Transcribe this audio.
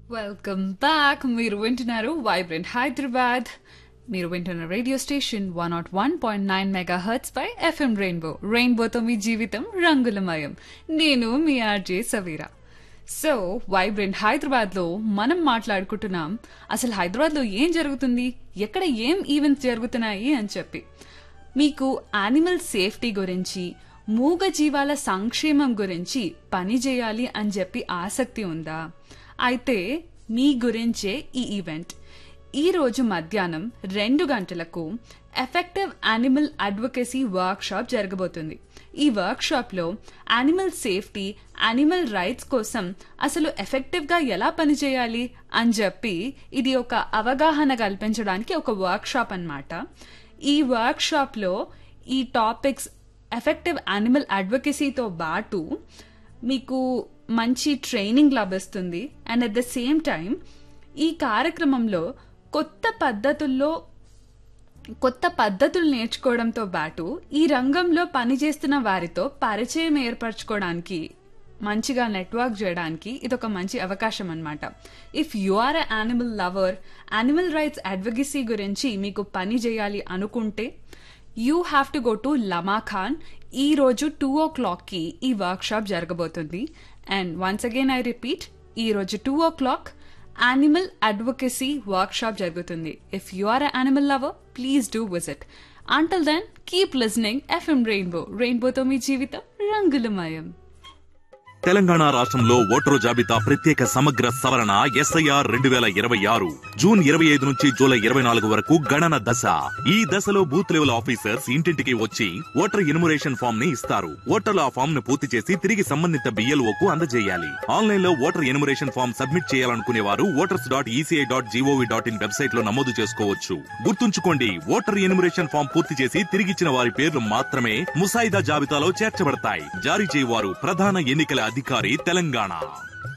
welcome back మీరు వింటున్నారు vibrant Hyderabad మీరు వింటున్న radio station one not one point nine megahertz పై ఎఫ్ఎం రెయిన్బో రెయిన్బోతో మీ జీవితం రంగులమయం నేను మీ RJ Saveera so vibrant Hyderabad లో మనం మాట్లాడుకుంటున్నాం అసలు హైదరాబాద్ లో ఏం జరుగుతుంది ఎక్కడ ఏం ఈవెంట్స్ జరుగుతున్నాయి అని చెప్పి మీకు యానిమల్ సేఫ్టీ గురించి మూగ జీవాల సంక్షేమం గురించి పని చేయాలి అని చెప్పి ఆసక్తి ఉందా అయితే మీ గురించే ఈ ఈవెంట్ ఈ రోజు మధ్యాహ్నం రెండు గంటలకు effective animal advocacy workshop జరగబోతుంది ఈ వర్క్ షాప్ లో యానిమల్ సేఫ్టీ యానిమల్ రైట్స్ కోసం అసలు ఎఫెక్టివ్ గా ఎలా పనిచేయాలి అని చెప్పి ఇది ఒక అవగాహన కల్పించడానికి ఒక వర్క్ షాప్ అన్నమాట ఈ వర్క్ షాప్ లో ఈ టాపిక్స్ ఎఫెక్టివ్ యానిమల్ అడ్వకసీతో పాటు మీకు మంచి ట్రైనింగ్ లభిస్తుంది and at the same time ఈ కార్యక్రమంలో కొత్త పద్ధతుల్లో కొత్త పద్ధతులు నేర్చుకోవడంతో పాటు ఈ రంగంలో పనిచేస్తున్న వారితో పరిచయం ఏర్పరచుకోవడానికి మంచిగా నెట్వర్క్ చేయడానికి ఇది ఒక మంచి అవకాశం అనమాట if you are a animal lover animal rights advocacy గురించి మీకు పని చేయాలి అనుకుంటే you have to go to Lamakaan ఈ రోజు టూ ఓ క్లాక్కి ఈ వర్క్ షాప్ జరగబోతుంది and once again I repeat ఈ రోజు two o'clock animal advocacy workshop జరుగుతుంది if you are a animal lover please do visit until then keep listening FM Rainbow రెయిన్బోతో మీ జీవితం రంగులమయం తెలంగాణ రాష్ట్రంలో ఓటరు జాబితా ప్రత్యేక సమగ్ర సవరణ ఎస్ఐఆర్ రెండు వేల ఇరవై ఆరు జూన్ ఇరవై ఐదు నుంచి జూలై ఇరవై నాలుగు వరకు గణన దశ ఈ దశలో బూత్ లెవెల్ ఆఫీసర్స్ ఇంటింటికి వచ్చి ఓటర్ ఎన్యుమరేషన్ ఫామ్ ని ఇస్తారు ఓటర్లు ఆ ఫామ్ ను పూర్తి చేసి తిరిగి సంబంధిత బిఎల్ఓ కు అందజేయాలి ఆన్లైన్ లో ఓటర్ ఎన్యుమరేషన్ ఫామ్ సబ్మిట్ చేయాలనుకునే వారు voters dot ECI dot G O V dot in website లో నమోదు చేసుకోవచ్చు గుర్తుంచుకోండి ఓటర్ ఎన్యుమరేషన్ ఫామ్ పూర్తి చేసి తిరిగిచ్చిన వారి పేర్లు మాత్రమే ముసాయిదా జాబితాలో చేర్చబడతాయి జారీ చేయవారు ప్రధాన ఎన్నికల అధికారి తెలంగాణ